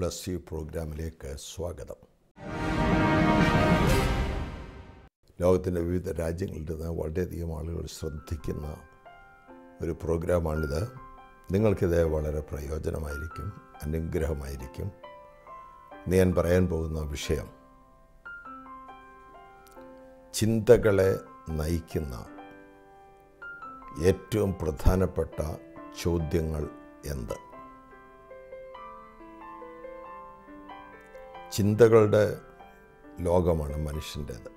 bless you പ്രോഗ്രാമിലേക്ക് സ്വാഗതം ലോകത്തിൻ്റെ വിവിധ രാജ്യങ്ങളിൽ നിന്ന് വളരെയധികം ആളുകൾ ശ്രദ്ധിക്കുന്ന ഒരു പ്രോഗ്രാമാണിത് നിങ്ങൾക്കിത് വളരെ പ്രയോജനമായിരിക്കും അനുഗ്രഹമായിരിക്കും ഇന്ന് ഞാൻ പറയാൻ പോകുന്ന വിഷയം ചിന്തകളെ നയിക്കുന്ന ഏറ്റവും പ്രധാനപ്പെട്ട ചോദ്യങ്ങൾ എന്ത് ചിന്തകളുടെ ലോകമാണ് മനുഷ്യൻ്റേത്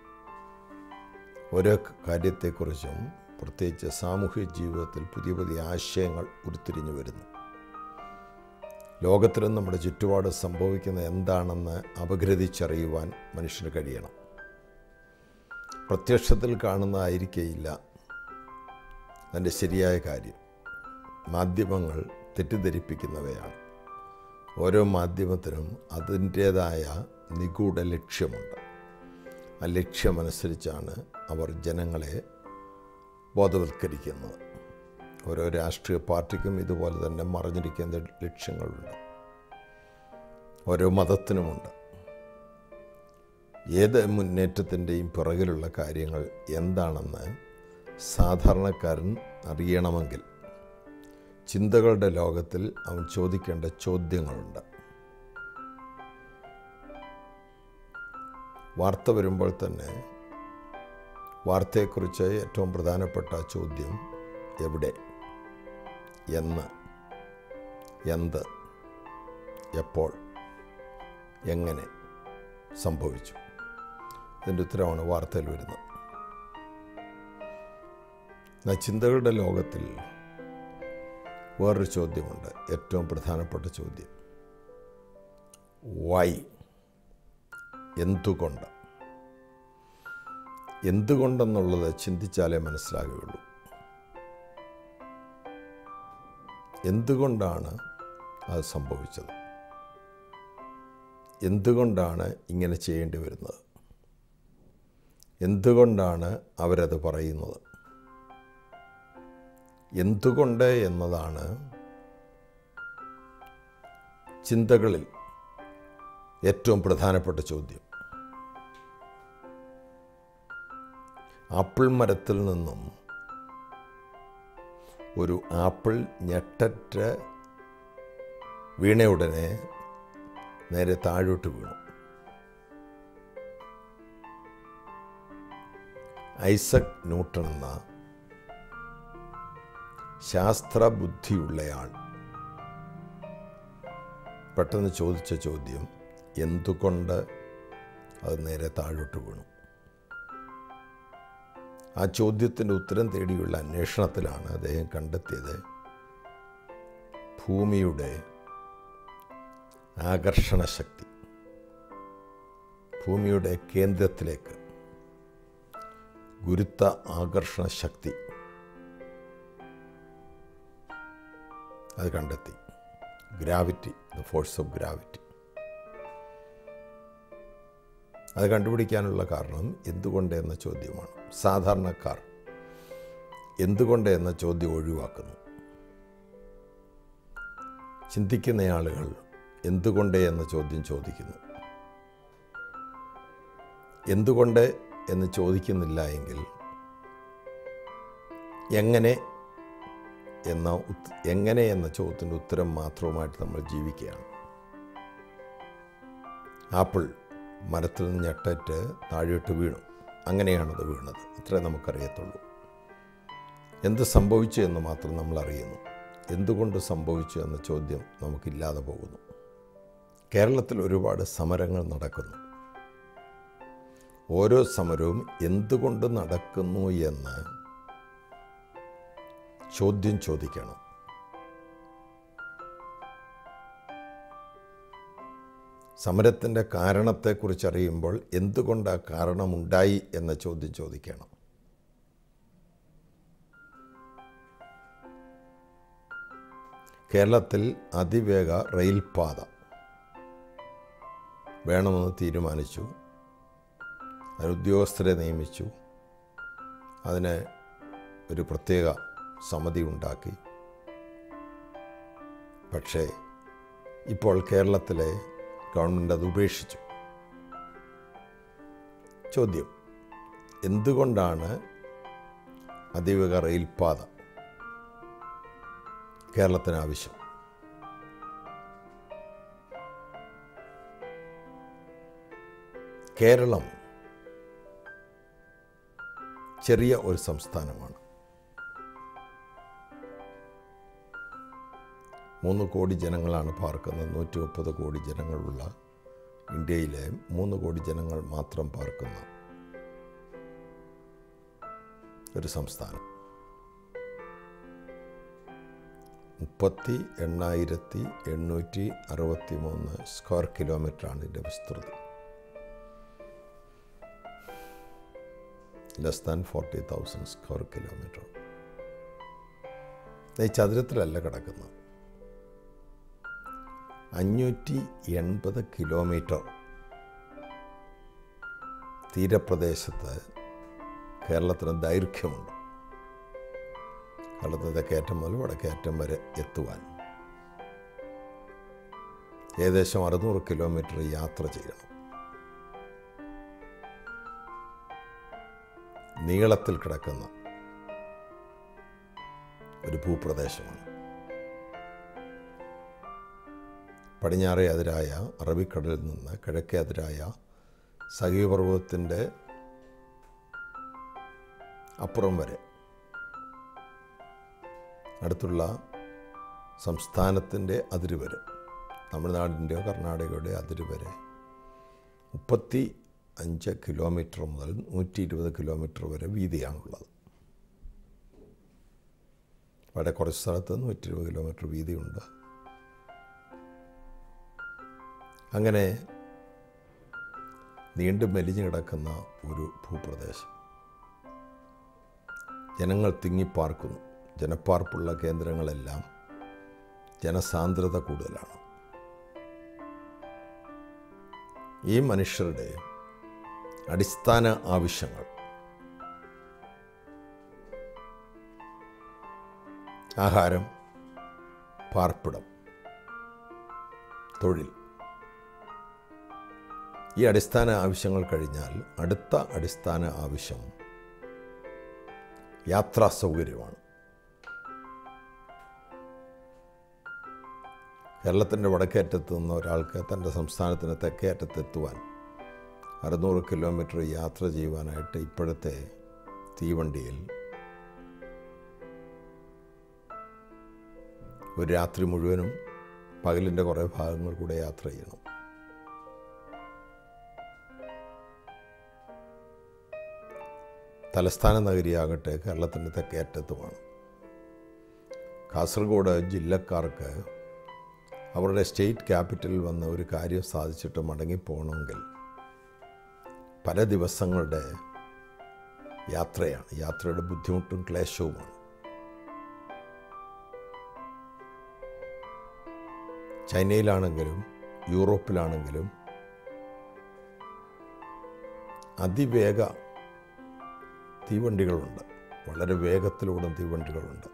ഓരോ കാര്യത്തെക്കുറിച്ചും പ്രത്യേകിച്ച് സാമൂഹ്യ ജീവിതത്തിൽ പുതിയ പുതിയ ആശയങ്ങൾ ഉരുത്തിരിഞ്ഞു വരുന്നു ലോകത്തിലും നമ്മുടെ ചുറ്റുപാട് സംഭവിക്കുന്ന എന്താണെന്ന് അപഗ്രഥിച്ചറിയുവാൻ മനുഷ്യന് കഴിയണം പ്രത്യക്ഷത്തിൽ കാണുന്നതായിരിക്കേയില്ല അതിൻ്റെ ശരിയായ കാര്യം മാധ്യമങ്ങൾ തെറ്റിദ്ധരിപ്പിക്കുന്നവയാണ് ഓരോ മാധ്യമത്തിനും അതിൻ്റേതായ നിഗൂഢ ലക്ഷ്യമുണ്ട് ആ ലക്ഷ്യമനുസരിച്ചാണ് അവർ ജനങ്ങളെ ബോധവൽക്കരിക്കുന്നത് ഓരോ രാഷ്ട്രീയ പാർട്ടിക്കും ഇതുപോലെ തന്നെ മറഞ്ഞിരിക്കുന്ന ലക്ഷ്യങ്ങളുണ്ട് ഓരോ മതത്തിനുമുണ്ട് ഏത് മുന്നേറ്റത്തിൻ്റെയും പിറകിലുള്ള കാര്യങ്ങൾ എന്താണെന്ന് സാധാരണക്കാരൻ അറിയണമെങ്കിൽ ചിന്തകളുടെ ലോകത്തിൽ അവൻ ചോദിക്കേണ്ട ചോദ്യങ്ങളുണ്ട് വാർത്ത വരുമ്പോൾ തന്നെ വാർത്തയെക്കുറിച്ച് ഏറ്റവും പ്രധാനപ്പെട്ട ചോദ്യം എവിടെ എന്ന് എന്ത് എപ്പോൾ എങ്ങനെ സംഭവിച്ചു ഇതിൻ്റെ ഉത്തരമാണ് വാർത്തയിൽ വരുന്നത് എന്നാൽ ചിന്തകളുടെ ലോകത്തിൽ വേറൊരു ചോദ്യമുണ്ട് ഏറ്റവും പ്രധാനപ്പെട്ട ചോദ്യം വൈ എന്തുകൊണ്ട് എന്തുകൊണ്ടെന്നുള്ളത് ചിന്തിച്ചാലേ മനസ്സിലാകുകയുള്ളൂ എന്തുകൊണ്ടാണ് അത് സംഭവിച്ചത് എന്തുകൊണ്ടാണ് ഇങ്ങനെ ചെയ്യേണ്ടി വരുന്നത് എന്തുകൊണ്ടാണ് അവരത് പറയുന്നത് എന്തുകൊണ്ട് എന്നതാണ് ചിന്തകളിൽ ഏറ്റവും പ്രധാനപ്പെട്ട ചോദ്യം ആപ്പിൾ മരത്തിൽ നിന്നും ഒരു ആപ്പിൾ ഞെട്ടറ്റ് വീണ ഉടനെ നേരെ താഴോട്ട് വീണു ഐസക് ന്യൂട്ടൺ എന്ന ശാസ്ത്രബുദ്ധിയുള്ളയാൾ പെട്ടെന്ന് ചോദിച്ച ചോദ്യം എന്തുകൊണ്ട് അത് നേരെ താഴോട്ട് വീണു ആ ചോദ്യത്തിൻ്റെ ഉത്തരം തേടിയുള്ള അന്വേഷണത്തിലാണ് അദ്ദേഹം കണ്ടെത്തിയത് ഭൂമിയുടെ ആകർഷണ ശക്തി ഭൂമിയുടെ കേന്ദ്രത്തിലേക്ക് ഗുരുത്വ ആകർഷണ ശക്തി അത് കണ്ടെത്തി gravity the force of gravity അത് കണ്ടുപിടിക്കാനുള്ള കാരണം എന്തുകൊണ്ട് എന്ന ചോദ്യമാണ് സാധാരണക്കാർ എന്തുകൊണ്ട് എന്ന ചോദ്യം ഒഴിവാക്കുന്നു ചിന്തിക്കുന്ന ആളുകൾ എന്തുകൊണ്ട് എന്ന ചോദ്യം ചോദിക്കുന്നു എന്തുകൊണ്ട് എന്ന് ചോദിക്കുന്നില്ല എങ്കിൽ എങ്ങനെ എന്ന എങ്ങനെ എന്ന ചോദ്യത്തിൻ്റെ ഉത്തരം മാത്രവുമായിട്ട് നമ്മൾ ജീവിക്കുകയാണ് ആപ്പിൾ മരത്തിൽ നിന്ന് ഞെട്ടറ്റ് താഴോട്ട് വീണു അങ്ങനെയാണത് വീണത് അത്രേ നമുക്കറിയത്തുള്ളൂ എന്ത് സംഭവിച്ചു എന്ന് മാത്രം നമ്മൾ അറിയുന്നു എന്തുകൊണ്ട് സംഭവിച്ചു എന്ന ചോദ്യം നമുക്കില്ലാതെ പോകുന്നു കേരളത്തിൽ ഒരുപാട് സമരങ്ങൾ നടക്കുന്നു ഓരോ സമരവും എന്തുകൊണ്ട് നടക്കുന്നു എന്ന് ചോദ്യം ചോദിക്കണം സമരത്തിൻ്റെ കാരണത്തെക്കുറിച്ച് അറിയുമ്പോൾ എന്തുകൊണ്ട് ആ കാരണമുണ്ടായി എന്ന ചോദ്യം ചോദിക്കണം കേരളത്തിൽ അതിവേഗ റെയിൽപാത വേണമെന്ന് തീരുമാനിച്ചു അതിന് ഉദ്യോഗസ്ഥരെ നിയമിച്ചു അതിന് ഒരു പ്രത്യേക സമിതി ഉണ്ടാക്കി പക്ഷേ ഇപ്പോൾ കേരളത്തിലെ ഗവൺമെൻറ് അത് ഉപേക്ഷിച്ചു ചോദ്യം എന്തുകൊണ്ടാണ് അതിവേഗ റെയിൽപാത കേരളത്തിന് ആവശ്യം കേരളം ചെറിയ ഒരു സംസ്ഥാനമാണ് മൂന്ന് കോടി ജനങ്ങളാണ് പാർക്കുന്നത് നൂറ്റി മുപ്പത് കോടി ജനങ്ങളുള്ള ഇന്ത്യയിലെ മൂന്ന് കോടി ജനങ്ങൾ മാത്രം പാർക്കുന്ന ഒരു സംസ്ഥാനം മുപ്പത്തി എണ്ണായിരത്തി എണ്ണൂറ്റി അറുപത്തി മൂന്ന് സ്ക്വയർ കിലോമീറ്ററാണ് ഇതിൻ്റെ വിസ്തൃതി less than forty thousand square kilometre ഈ ചതുരത്തിലല്ല കിടക്കുന്നത് അഞ്ഞൂറ്റി എൺപത് കിലോമീറ്റർ തീരപ്രദേശത്ത് കേരളത്തിന് ദൈർഘ്യമുണ്ട് കേരളത്തിൽ തെക്കേറ്റം മുതൽ വടക്കേറ്റം വരെ എത്തുവാൻ ഏകദേശം അറുന്നൂറ് കിലോമീറ്റർ യാത്ര ചെയ്യണം നീളത്തിൽ കിടക്കുന്ന ഒരു ഭൂപ്രദേശമാണ് പടിഞ്ഞാറേ അതിരായ അറബിക്കടലിൽ നിന്ന് കിഴക്കേ അതിരായ സഹീപർവ്വതത്തിൻ്റെ അപ്പുറം വരെ അടുത്തുള്ള സംസ്ഥാനത്തിൻ്റെ അതിര് വരെ തമിഴ്നാടിൻ്റെയോ കർണാടകയുടെയോ അതിര് വരെ മുപ്പത്തി അഞ്ച് കിലോമീറ്റർ മുതൽ നൂറ്റി ഇരുപത് കിലോമീറ്റർ വരെ വീതിയാണുള്ളത് അവിടെ കുറച്ച് സ്ഥലത്ത് നൂറ്റി ഇരുപത് കിലോമീറ്റർ വീതിയുണ്ട് അങ്ങനെ നീണ്ടു മെലിഞ്ഞു കിടക്കുന്ന ഒരു ഭൂപ്രദേശം ജനങ്ങൾ തിങ്ങിപ്പാർക്കുന്നു ജനപ്പാർപ്പുള്ള കേന്ദ്രങ്ങളെല്ലാം ജനസാന്ദ്രത കൂടുതലാണ് ഈ മനുഷ്യരുടെ അടിസ്ഥാന ആവശ്യങ്ങൾ ആഹാരം പാർപ്പിടം തൊഴിൽ ഈ അടിസ്ഥാന ആവശ്യങ്ങൾ കഴിഞ്ഞാൽ അടുത്ത അടിസ്ഥാന ആവശ്യം യാത്രാ സൗകര്യമാണ് കേരളത്തിൻ്റെ വടക്കേറ്റത്ത് നിന്ന് ഒരാൾക്ക് തൻ്റെ സംസ്ഥാനത്തിന് തെക്കേ അറ്റത്തെത്തുവാൻ അറുന്നൂറ് കിലോമീറ്റർ യാത്ര ചെയ്യുവാനായിട്ട് ഇപ്പോഴത്തെ തീവണ്ടിയിൽ ഒരു രാത്രി മുഴുവനും പകലിൻ്റെ കുറേ ഭാഗങ്ങൾ കൂടെ യാത്ര ചെയ്യണം തലസ്ഥാന നഗരിയാകട്ടെ കേരളത്തിൻ്റെ തെക്കേറ്റത്തുമാണ് കാസർഗോഡ് ജില്ലക്കാർക്ക് അവരുടെ സ്റ്റേറ്റ് ക്യാപിറ്റലിൽ വന്ന് ഒരു കാര്യം സാധിച്ചിട്ട് മടങ്ങിപ്പോകണമെങ്കിൽ പല ദിവസങ്ങളുടെ യാത്രയാണ് യാത്രയുടെ ബുദ്ധിമുട്ടും ക്ലേശവുമാണ് ചൈനയിലാണെങ്കിലും യൂറോപ്പിലാണെങ്കിലും അതിവേഗ തീവണ്ടികളുണ്ട് വളരെ വേഗത്തിലോടും തീവണ്ടികളുണ്ട്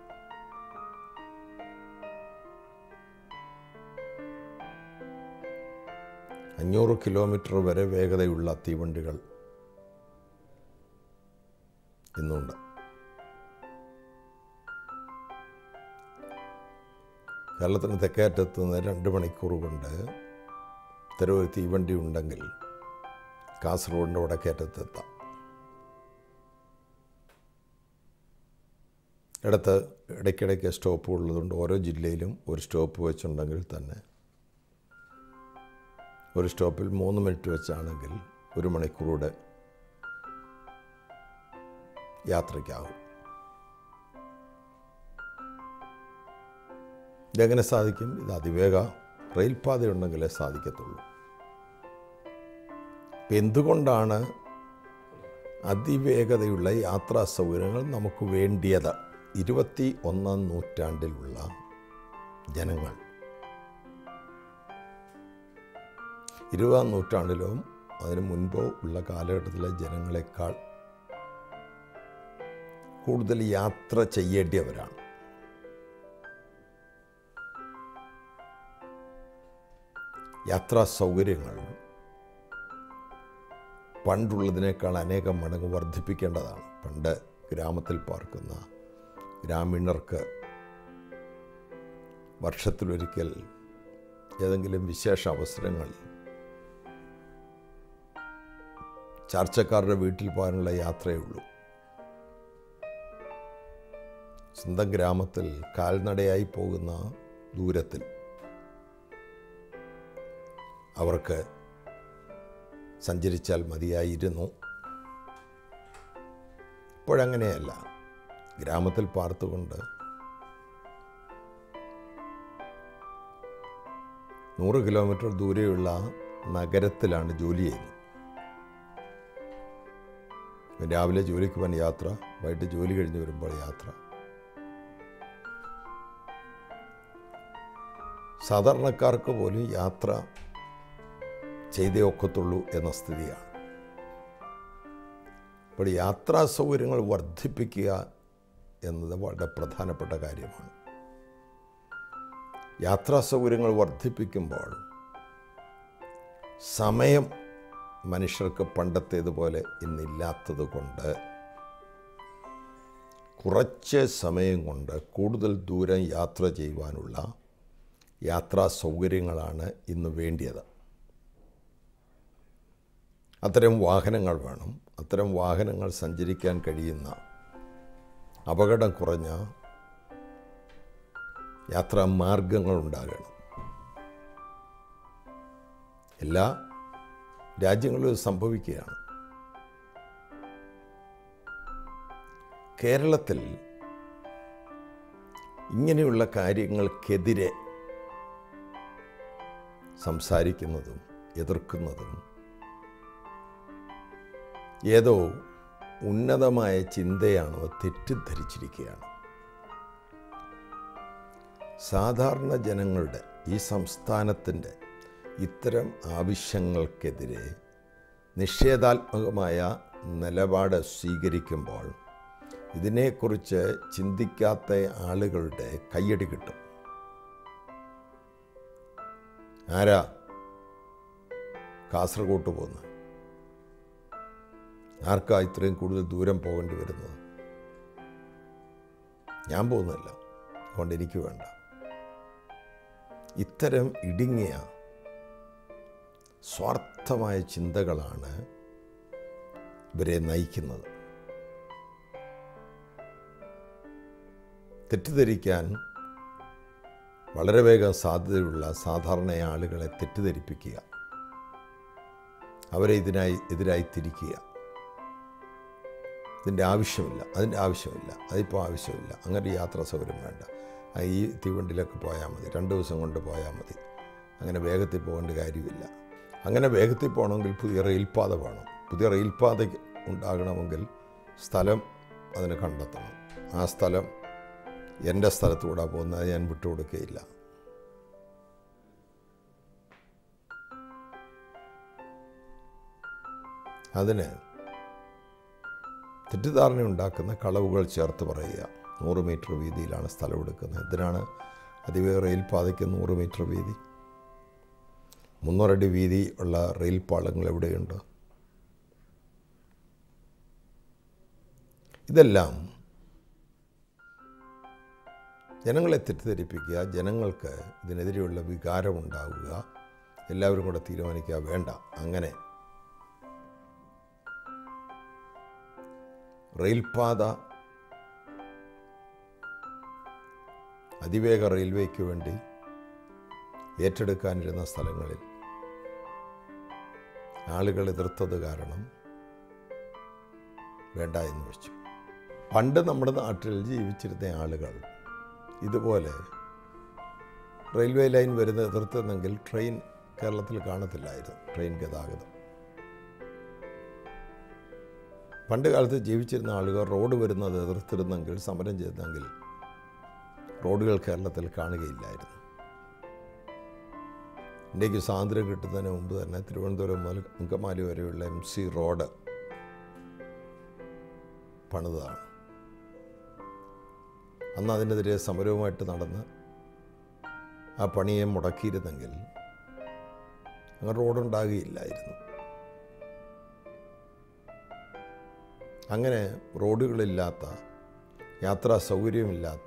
അഞ്ഞൂറ് കിലോമീറ്റർ വരെ വേഗതയുള്ള തീവണ്ടികൾ ഇന്നുണ്ട് കേരളത്തിന് തെക്കേറ്റത്ത് നിന്ന് രണ്ട് മണിക്കൂർ കൊണ്ട് ഇത്തരം ഒരു തീവണ്ടി ഉണ്ടെങ്കിൽ കാസർഗോഡിൻ്റെ വടക്കേറ്റത്തെത്താം ഇടത്ത് ഇടയ്ക്കിടയ്ക്ക് സ്റ്റോപ്പ് ഉള്ളതുകൊണ്ട് ഓരോ ജില്ലയിലും ഒരു സ്റ്റോപ്പ് വെച്ചുണ്ടെങ്കിൽ തന്നെ ഒരു സ്റ്റോപ്പിൽ മൂന്ന് മിനിറ്റ് വെച്ചാണെങ്കിൽ ഒരു മണിക്കൂറൂടെ യാത്രയ്ക്കാകും ഇതെങ്ങനെ സാധിക്കും ഇത് അതിവേഗ റെയിൽപാതയുണ്ടെങ്കിലേ സാധിക്കത്തുള്ളൂ ഇപ്പം എന്തുകൊണ്ടാണ് അതിവേഗതയുള്ള യാത്രാ സൗകര്യങ്ങൾ നമുക്ക് വേണ്ടിയത് ഇരുപത്തി ഒന്നാം നൂറ്റാണ്ടിലുള്ള ജനങ്ങൾ ഇരുപതാം നൂറ്റാണ്ടിലോ അതിന് മുൻപോ ഉള്ള കാലഘട്ടത്തിലെ ജനങ്ങളെക്കാൾ കൂടുതൽ യാത്ര ചെയ്യേണ്ടിയവരാണ് യാത്രാ സൗകര്യങ്ങൾ പണ്ടുള്ളതിനേക്കാൾ അനേകം മടങ്ങ് വർദ്ധിപ്പിക്കേണ്ടതാണ് പണ്ട് ഗ്രാമത്തിൽ പാർക്കുന്ന ഗ്രാമീണർക്ക് വർഷത്തിലൊരിക്കൽ ഏതെങ്കിലും വിശേഷ അവസരങ്ങളിൽ ചാർച്ചക്കാരുടെ വീട്ടിൽ പോകാനുള്ള യാത്രയേ ഉള്ളൂ സ്വന്തം ഗ്രാമത്തിൽ കാൽനടയായി പോകുന്ന ദൂരത്തിൽ അവർക്ക് സഞ്ചരിച്ചാൽ മതിയായിരുന്നു ഇപ്പോഴങ്ങനെയല്ല ഗ്രാമത്തിൽ പാർത്തുകൊണ്ട് നൂറ് കിലോമീറ്റർ ദൂരെയുള്ള നഗരത്തിലാണ് ജോലി ചെയ്യുന്നത് രാവിലെ ജോലിക്ക് പോകാൻ യാത്ര വൈകിട്ട് ജോലി കഴിഞ്ഞ് വരുമ്പോൾ യാത്ര സാധാരണക്കാർക്ക് പോലും യാത്ര ചെയ്തേ ഒക്കത്തുള്ളൂ എന്ന സ്ഥിതിയാണ് അപ്പോൾ യാത്രാ സൗകര്യങ്ങൾ വർദ്ധിപ്പിക്കുക എന്നത് വളരെ പ്രധാനപ്പെട്ട കാര്യമാണ് യാത്രാ സൗകര്യങ്ങൾ വർദ്ധിപ്പിക്കുമ്പോൾ സമയം മനുഷ്യർക്ക് പണ്ടത്തേതുപോലെ ഇന്നില്ലാത്തത് കൊണ്ട് കുറച്ച് സമയം കൊണ്ട് കൂടുതൽ ദൂരം യാത്ര ചെയ്യുവാനുള്ള യാത്രാ സൗകര്യങ്ങളാണ് ഇന്ന് വേണ്ടിയത് അത്തരം വാഹനങ്ങൾ വേണം അത്തരം വാഹനങ്ങൾ സഞ്ചരിക്കാൻ കഴിയുന്ന അപകടം കുറഞ്ഞ യാത്രാ മാർഗങ്ങൾ ഉണ്ടാകണം എല്ലാ രാജ്യങ്ങളിലും സംഭവിക്കുകയാണ് കേരളത്തിൽ ഇങ്ങനെയുള്ള കാര്യങ്ങൾക്കെതിരെ സംസാരിക്കുന്നതും എതിർക്കുന്നതും ഏതോ ഉന്നതമായ ചിന്തയാണെന്ന് തെറ്റിദ്ധരിച്ചിരിക്കുകയാണ് സാധാരണ ജനങ്ങളുടെ ഈ സംസ്ഥാനത്തിൻ്റെ ഇത്തരം ആവശ്യങ്ങൾക്കെതിരെ നിഷേധാത്മകമായ നിലപാട് സ്വീകരിക്കുമ്പോൾ ഇതിനെക്കുറിച്ച് ചിന്തിക്കാത്ത ആളുകളുടെ കയ്യടി കിട്ടും ആരാ കാസർഗോട്ട് പോകുന്നത് ആർക്കാ ഇത്രയും കൂടുതൽ ദൂരം പോകേണ്ടി വരുന്നത് ഞാൻ പോകുന്നില്ല അതുകൊണ്ട് എനിക്ക് വേണ്ട ഇത്തരം ഇടുങ്ങിയ സ്വാർത്ഥമായ ചിന്തകളാണ് ഇവരെ നയിക്കുന്നത് തെറ്റിദ്ധരിക്കാൻ വളരെ വേഗം സാധ്യതയുള്ള സാധാരണ ആളുകളെ തെറ്റിദ്ധരിപ്പിക്കുക അവരെ ഇതിനായി എതിരായി തിരിക്കുക ഇതിൻ്റെ ആവശ്യമില്ല അതിൻ്റെ ആവശ്യമില്ല അതിപ്പോൾ ആവശ്യമില്ല അങ്ങനെ യാത്രാ സൗകര്യം വേണ്ട ആ ഈ തീവണ്ടിയിലൊക്കെ പോയാൽ മതി രണ്ട് ദിവസം കൊണ്ട് പോയാൽ മതി അങ്ങനെ വേഗത്തിൽ പോകേണ്ട കാര്യമില്ല അങ്ങനെ വേഗത്തിൽ പോകണമെങ്കിൽ പുതിയ റെയിൽപാത വേണം പുതിയ റെയിൽപാത ഉണ്ടാകണമെങ്കിൽ സ്ഥലം അതിന് കണ്ടെത്തണം ആ സ്ഥലം എൻ്റെ സ്ഥലത്തൂടെ പോകുന്നത് ഞാൻ വിട്ടുകൊടുക്കുകയില്ല അതിന് തെറ്റിദ്ധാരണ ഉണ്ടാക്കുന്ന കളവുകൾ ചേർത്ത് പറയുക നൂറ് മീറ്റർ വീതിയിലാണ് സ്ഥലം എടുക്കുന്നത് ഇതിനാണ് അതിവേഗ റെയിൽപാതയ്ക്ക് നൂറ് മീറ്റർ വീതി മുന്നൂറടി വീതി ഉള്ള റെയിൽ പാളങ്ങൾ എവിടെയുണ്ട് ഇതെല്ലാം ജനങ്ങളെ തെറ്റിദ്ധരിപ്പിക്കുക ജനങ്ങൾക്ക് ഇതിനെതിരെയുള്ള വികാരമുണ്ടാവുക എല്ലാവരും കൂടെ തീരുമാനിക്കുക വേണ്ട അങ്ങനെ റെയിൽപാത അതിവേഗ റെയിൽവേക്ക് വേണ്ടി ഏറ്റെടുക്കാനിരുന്ന സ്ഥലങ്ങളിൽ ആളുകൾ എതിർത്തത് കാരണം വേണ്ട എന്ന് വെച്ചു പണ്ട് നമ്മുടെ നാട്ടിൽ ജീവിച്ചിരുന്ന ആളുകൾ ഇതുപോലെ റെയിൽവേ ലൈൻ വരുന്ന എതിർത്തുന്നെങ്കിൽ ട്രെയിൻ കേരളത്തിൽ കാണത്തില്ലായിരുന്നു ട്രെയിൻ ഗതാഗതം പണ്ട് കാലത്ത് ജീവിച്ചിരുന്ന ആളുകൾ റോഡ് വരുന്നത് എതിർത്തിരുന്നെങ്കിൽ സമരം ചെയ്തെങ്കിൽ റോഡുകൾ കേരളത്തിൽ കാണുകയില്ലായിരുന്നു ഇന്ത്യക്ക് സ്വാതന്ത്ര്യം കിട്ടുന്നതിന് മുമ്പ് തന്നെ തിരുവനന്തപുരം മുതൽ അങ്കമാലി വരെയുള്ള എം സി റോഡ് പണിതാണ് അന്ന് അതിനെതിരെ സമരവുമായിട്ട് നടന്ന് ആ പണിയെ മുടക്കിയിരുന്നെങ്കിൽ അങ്ങനെ റോഡുണ്ടാകുകയില്ലായിരുന്നു അങ്ങനെ റോഡുകളില്ലാത്ത യാത്രാ സൗകര്യമില്ലാത്ത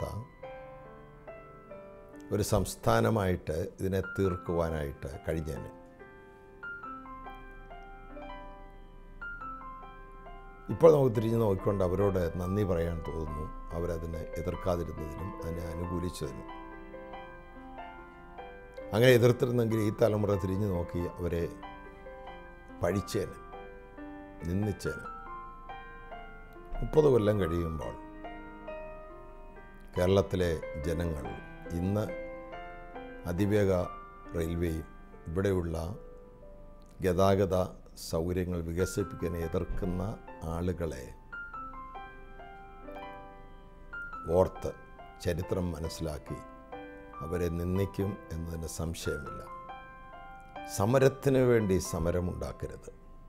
ഒരു സംസ്ഥാനമായിട്ട് ഇതിനെ തീർക്കുവാനായിട്ട് കഴിഞ്ഞേനെ ഇപ്പോൾ നമുക്ക് തിരിഞ്ഞു നോക്കിക്കൊണ്ട് അവരോട് നന്ദി പറയാൻ തോന്നുന്നു അവരതിനെ എതിർക്കാതിരുന്നതിനും അതിനെ അനുകൂലിച്ചതിനും അങ്ങനെ എതിർത്തിരുന്നെങ്കിൽ ഈ തലമുറ തിരിഞ്ഞു നോക്കി അവരെ പഴിച്ചേന് നിന്ദിച്ചേന് മുപ്പത് കൊല്ലം കഴിയുമ്പോൾ കേരളത്തിലെ ജനങ്ങൾ ഇന്ന് അതിവേഗ റെയിൽവേയും ഇവിടെയുള്ള ഗതാഗത സൗകര്യങ്ങൾ വികസിപ്പിക്കാൻ എതിർക്കുന്ന ആളുകളെ ഓർത്ത് ചരിത്രം മനസ്സിലാക്കി അവരെ നിന്ദിക്കും എന്നതിന് സംശയമില്ല സമരത്തിന് വേണ്ടി സമരമുണ്ടാക്കരുത്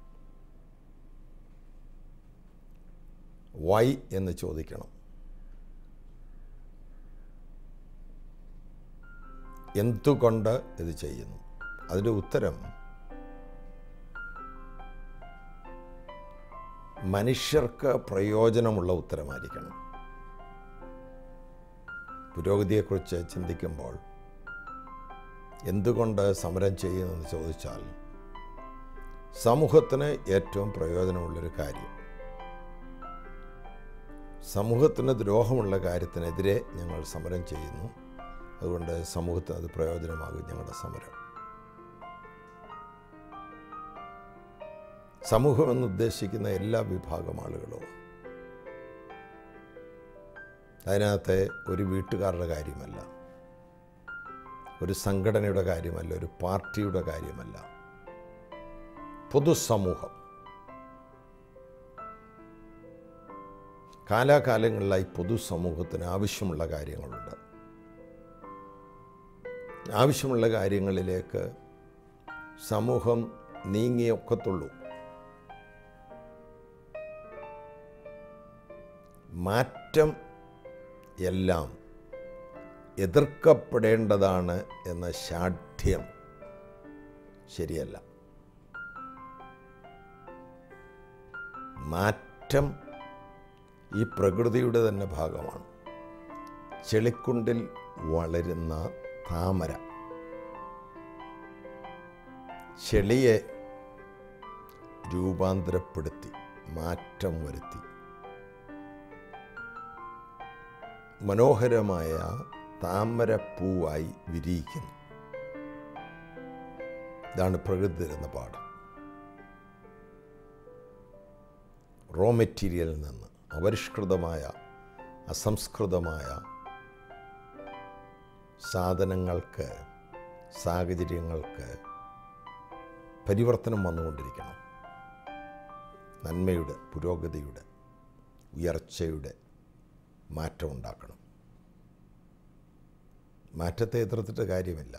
വൈ എന്ന് ചോദിക്കണം എന്തുകൊണ്ട് ഇത് ചെയ്യുന്നു അതിൻ്റെ ഉത്തരം മനുഷ്യർക്ക് പ്രയോജനമുള്ള ഉത്തരമായിരിക്കണം പുരോഗതിയെക്കുറിച്ച് ചിന്തിക്കുമ്പോൾ എന്തുകൊണ്ട് സമരം ചെയ്യുന്നതെന്ന് ചോദിച്ചാൽ സമൂഹത്തിന് ഏറ്റവും പ്രയോജനമുള്ളൊരു കാര്യം സമൂഹത്തിന് ദ്രോഹമുള്ള കാര്യത്തിനെതിരെ ഞങ്ങൾ സമരം ചെയ്യുന്നു അതുകൊണ്ട് സമൂഹത്തിന് അത് പ്രയോജനമാകും ഞങ്ങളുടെ സമരം സമൂഹം എന്ന് ഉദ്ദേശിക്കുന്ന എല്ലാ വിഭാഗം ആളുകളും അതിനകത്തെ ഒരു വീട്ടുകാരുടെ കാര്യമല്ല ഒരു സംഘടനയുടെ കാര്യമല്ല ഒരു പാർട്ടിയുടെ കാര്യമല്ല പൊതുസമൂഹം കാലാകാലങ്ങളിലായി പൊതുസമൂഹത്തിന് ആവശ്യമുള്ള കാര്യങ്ങളുണ്ട് ആവശ്യമുള്ള കാര്യങ്ങളിലേക്ക് സമൂഹം നീങ്ങിയൊക്കത്തുള്ളൂ മാറ്റം എല്ലാം എതിർക്കപ്പെടേണ്ടതാണ് എന്ന ശാഠ്യം ശരിയല്ല മാറ്റം ഈ പ്രകൃതിയുടെ തന്നെ ഭാഗമാണ് ചെളിക്കുണ്ടിൽ വളരുന്ന താമര ചെളിയെ രൂപാന്തരപ്പെടുത്തി മാറ്റം വരുത്തി മനോഹരമായ താമരപ്പൂവായി വിരിയിക്കുന്നു ഇതാണ് പ്രകൃതി തരുന്ന പാഠം റോ മെറ്റീരിയലിൽ നിന്ന് അപരിഷ്കൃതമായ അസംസ്കൃതമായ സാധനങ്ങൾക്ക് സാഹചര്യങ്ങൾക്ക് പരിവർത്തനം വന്നുകൊണ്ടിരിക്കണം നന്മയുടെ പുരോഗതിയുടെ ഉയർച്ചയുടെ മാറ്റം ഉണ്ടാക്കണം മാറ്റത്തെ എതിർത്തിട്ട് കാര്യമില്ല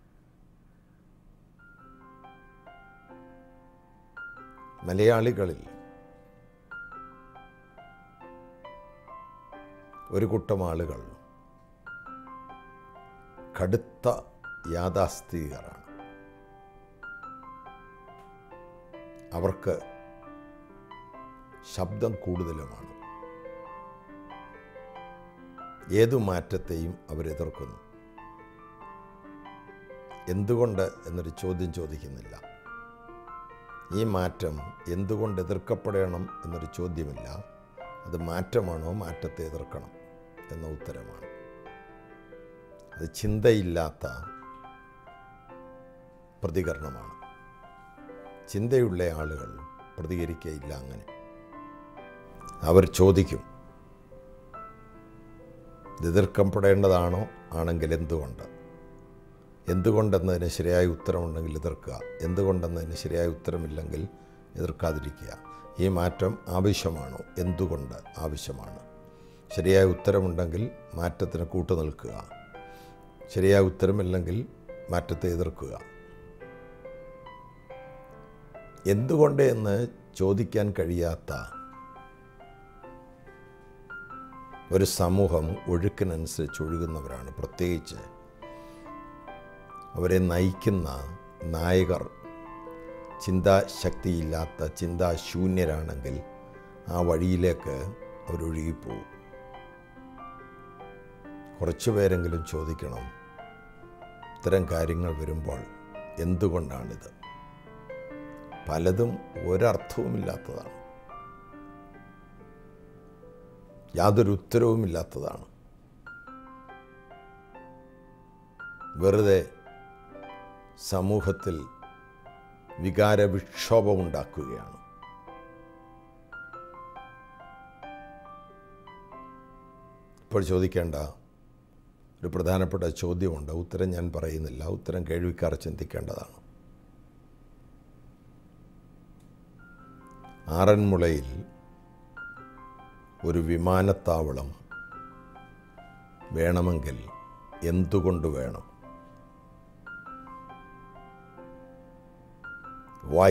മലയാളികളിൽ ഒരു കൂട്ടം ആളുകൾ കടുത്ത യാഥാസ്ഥിതികരാണ് അവർക്ക് ശബ്ദം കൂടുതലുമാണ് ഏതു മാറ്റത്തെയും അവരെതിർക്കുന്നു എന്തുകൊണ്ട് എന്നൊരു ചോദ്യം ചോദിക്കുന്നില്ല ഈ മാറ്റം എന്തുകൊണ്ട് എതിർക്കപ്പെടണം എന്നൊരു ചോദ്യമില്ല അത് മാറ്റമാണോ മാറ്റത്തെ എതിർക്കണം എന്ന ഉത്തരമാണ് അത് ചിന്തയില്ലാത്ത പ്രതികരണമാണ് ചിന്തയുള്ള ആളുകൾ പ്രതികരിക്കുകയില്ല അങ്ങനെ അവർ ചോദിക്കും ഇത് എതിർക്കപ്പെടേണ്ടതാണോ ആണെങ്കിൽ എന്തുകൊണ്ട് എന്തുകൊണ്ടെന്നതിന് ശരിയായ ഉത്തരമുണ്ടെങ്കിൽ എതിർക്കുക എന്തുകൊണ്ടെന്നതിന് ശരിയായ ഉത്തരമില്ലെങ്കിൽ എതിർക്കാതിരിക്കുക ഈ മാറ്റം ആവശ്യമാണോ എന്തുകൊണ്ട് ആവശ്യമാണ് ശരിയായ ഉത്തരമുണ്ടെങ്കിൽ മാറ്റത്തിന് കൂട്ടുനിൽക്കുക ശരിയായ ഉത്തരമില്ലെങ്കിൽ മാറ്റത്തെ എതിർക്കുക എന്തുകൊണ്ട് എന്ന് ചോദിക്കാൻ കഴിയാത്ത ഒരു സമൂഹം ഒഴുക്കിനനുസരിച്ച് ഒഴുകുന്നവരാണ് പ്രത്യേകിച്ച് അവരെ നയിക്കുന്ന നായകർ ചിന്താശക്തിയില്ലാത്ത ചിന്താശൂന്യരാണെങ്കിൽ ആ വഴിയിലേക്ക് അവരൊഴുകിപ്പോവും കുറച്ചു പേരെങ്കിലും ചോദിക്കണം ഇത്തരം കാര്യങ്ങൾ വരുമ്പോൾ എന്തുകൊണ്ടാണിത് പലതും ഒരർത്ഥവുമില്ലാത്തതാണ് യാതൊരു ഉത്തരവുമില്ലാത്തതാണ് വെറുതെ സമൂഹത്തിൽ വികാര വിക്ഷോഭമുണ്ടാക്കുകയാണ് ഇപ്പോൾ ചോദിക്കേണ്ട ഒരു പ്രധാനപ്പെട്ട ചോദ്യമുണ്ട് ഉത്തരം ഞാൻ പറയുന്നില്ല ഉത്തരം കേൾവിക്കാർ ചിന്തിക്കേണ്ടതാണ് ആറന്മുളയിൽ ഒരു വിമാനത്താവളം വേണമെങ്കിൽ എന്തുകൊണ്ട് വേണം വൈ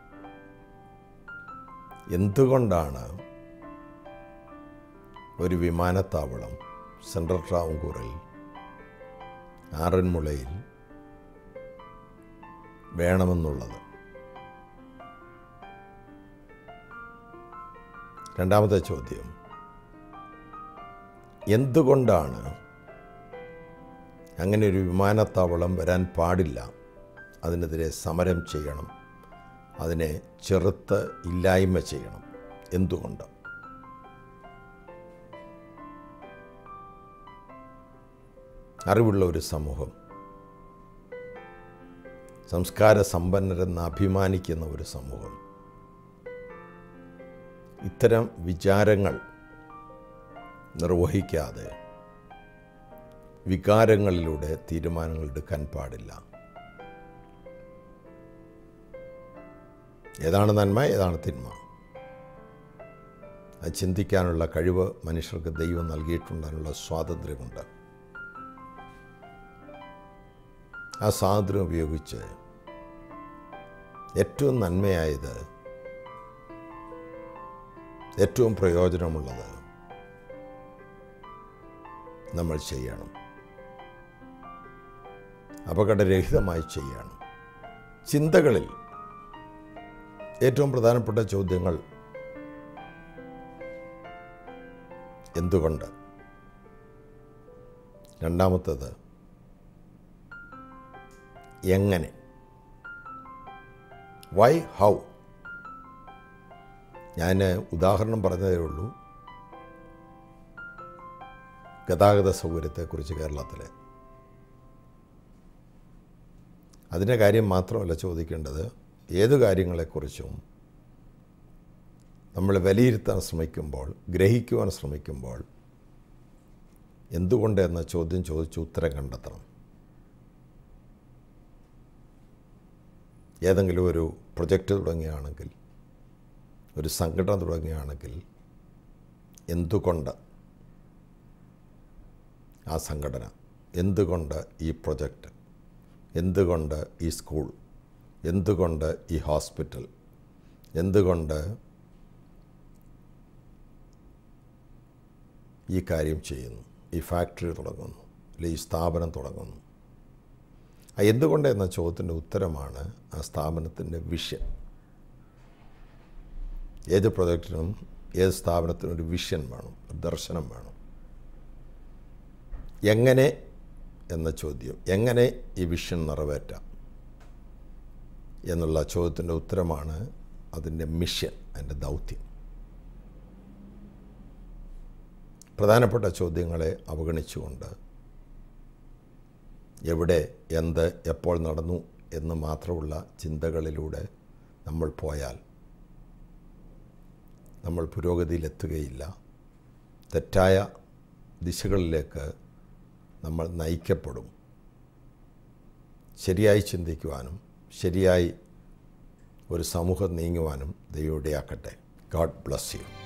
എന്തുകൊണ്ടാണ് ഒരു വിമാനത്താവളം സെൻട്രൽ ട്രാവൻകൂറിൽ ആറന്മുളയിൽ വേണമെന്നുള്ളത് രണ്ടാമത്തെ ചോദ്യം എന്തുകൊണ്ടാണ് അങ്ങനെ ഒരു വിമാനത്താവളം വരാൻ പാടില്ല അതിനെതിരെ സമരം ചെയ്യണം അതിനെ ചെറുത്ത് ഇല്ലായ്മ ചെയ്യണം എന്തുകൊണ്ട് അറിവുള്ള ഒരു സമൂഹം സംസ്കാര സമ്പന്നരെന്ന് അഭിമാനിക്കുന്ന ഒരു സമൂഹം ഇത്തരം വിചാരങ്ങൾ നിർവഹിക്കാതെ വികാരങ്ങളിലൂടെ തീരുമാനങ്ങൾ എടുക്കാൻ പാടില്ല ഏതാണ് നന്മ ഏതാണ് തിന്മ അത് ചിന്തിക്കാനുള്ള കഴിവ് മനുഷ്യർക്ക് ദൈവം നൽകിയിട്ടുണ്ടതിനുള്ള സ്വാതന്ത്ര്യമുണ്ട് ആ സ്വാതന്ത്ര്യം ഉപയോഗിച്ച് ഏറ്റവും നന്മയായത് ഏറ്റവും പ്രയോജനമുള്ളത് നമ്മൾ ചെയ്യണം അപകടരഹിതമായി ചെയ്യണം ചിന്തകളിൽ ഏറ്റവും പ്രധാനപ്പെട്ട ചോദ്യങ്ങൾ എന്തുകൊണ്ട് രണ്ടാമത്തത് എങ്ങനെ വൈ ഹൗ ഞാൻ ഉദാഹരണം പറഞ്ഞതേ ഉള്ളൂ ഗതാഗത സൗകര്യത്തെക്കുറിച്ച് കേരളത്തിൽ അതിൻ്റെ കാര്യം മാത്രമല്ല ചോദിക്കേണ്ടത് ഏത് കാര്യങ്ങളെക്കുറിച്ചും നമ്മൾ വിലയിരുത്താൻ ശ്രമിക്കുമ്പോൾ ഗ്രഹിക്കുവാൻ ശ്രമിക്കുമ്പോൾ എന്തുകൊണ്ട് എന്ന ചോദ്യം ചോദിച്ച് ഉത്തരം കണ്ടെത്തണം ഏതെങ്കിലും ഒരു പ്രൊജക്റ്റ് തുടങ്ങുകയാണെങ്കിൽ ഒരു സംഘടന തുടങ്ങുകയാണെങ്കിൽ എന്തുകൊണ്ട് ആ സംഘടന എന്തുകൊണ്ട് ഈ പ്രൊജക്റ്റ് എന്തുകൊണ്ട് ഈ സ്കൂൾ എന്തുകൊണ്ട് ഈ ഹോസ്പിറ്റൽ എന്തുകൊണ്ട് ഈ കാര്യം ചെയ്യുന്നു ഈ ഫാക്ടറി തുടങ്ങുന്നു അല്ലെങ്കിൽ ഈ സ്ഥാപനം തുടങ്ങുന്നു ആ എന്തുകൊണ്ട് എന്ന ചോദ്യത്തിൻ്റെ ഉത്തരമാണ് ആ സ്ഥാപനത്തിൻ്റെ വിഷൻ ഏത് പ്രൊജക്റ്റിനും ഏത് സ്ഥാപനത്തിനും ഒരു വിഷൻ വേണം ഒരു ദർശനം വേണം എങ്ങനെ എന്ന ചോദ്യം എങ്ങനെ ഈ വിഷൻ നിറവേറ്റാം എന്നുള്ള ചോദ്യത്തിൻ്റെ ഉത്തരമാണ് അതിൻ്റെ മിഷൻ അതിൻ്റെ ദൗത്യം പ്രധാനപ്പെട്ട ചോദ്യങ്ങളെ അവഗണിച്ചുകൊണ്ട് എവിടെ എന്ത് എപ്പോൾ നടന്നു എന്ന് മാത്രമുള്ള ചിന്തകളിലൂടെ നമ്മൾ പോയാൽ നമ്മൾ പുരോഗതിയിലെത്തുകയില്ല തെറ്റായ ദിശകളിലേക്ക് നമ്മൾ നയിക്കപ്പെടും ശരിയായി ചിന്തിക്കുവാനും ശരിയായി ഒരു സമൂഹം നീങ്ങുവാനും ദൈവം ഇടയാക്കട്ടെ ഗാഡ് ബ്ലസ് യു